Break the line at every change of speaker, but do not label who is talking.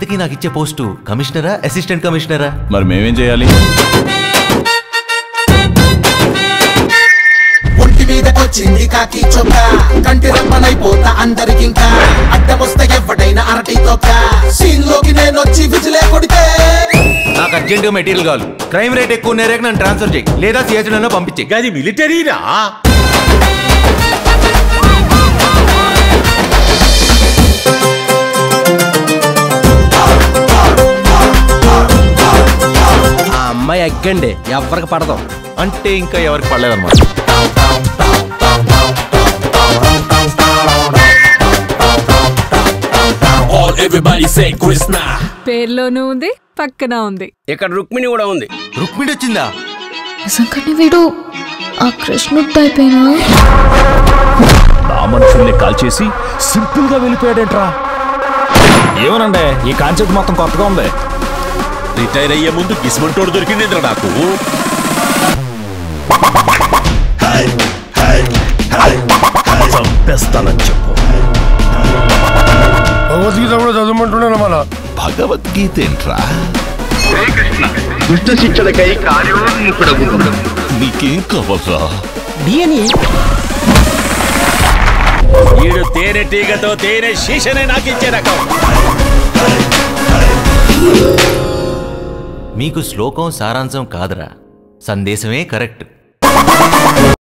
ఇంతకీ నాకు ఇచ్చే పోస్టు కమిషనరా అసిస్టెంట్ కమిషనరా
మరి మేమేం చేయాలి
ఒంటి మీదకొచ్చింది కాకి చొక్క కంటి రెప్పనైపోతా అందరికింకా అడ్డమొస్తే ఎవడైనా అరటి తొక్క సీన్ లోకి నేను వచ్చి విజిలే కొడితే
నాకు అర్జెంటుగా మెటీరియల్ కావాలి క్రైమ్ రేట్ ఎక్కువ నేరేక నన్ను ట్రాన్స్ఫర్ చేయి లేదా సిహెచ్లో పంపించే
గది మిలిటరీరా
ఆ అమ్మాయి ఎగ్గండి ఎవరికి పడదాం
అంటే ఇంకా ఎవరికి పడలేదన్నమాట
All everybody say Krishna.
పేర్లోనూ ఉంది పక్కన ఉంది
ఇక్కడ రుక్మిణి కూడా ఉంది
రుక్మిణి వచ్చిందా
నిజంగానే వీడు ఆ కృష్ణుడు టైపేనా
నా మనుషుల్ని కాల్ చేసి సింపుల్ గా వెళ్ళిపోయాడేంట్రా ఏమనండి ఈ కాన్సెప్ట్ మొత్తం కొత్తగా ఉంది
రిటైర్ అయ్యే ముందు గిస్మంటోడు దొరికిందిరా నాకు
చంపేస్తానని చెప్పు
భగవద్గీత కూడా చదవమంటున్నాను మన
భగవద్గీత ఏంట్రా
దుష్ట శిక్షణకై కార్యోన్ముఖుడగు
నీకేం కావాలా
ఈడు తేనె టీగతో తేనె శీషనే నాకు ఇచ్చే రకం
మీకు శ్లోకం సారాంశం కాదురా సందేశమే కరెక్ట్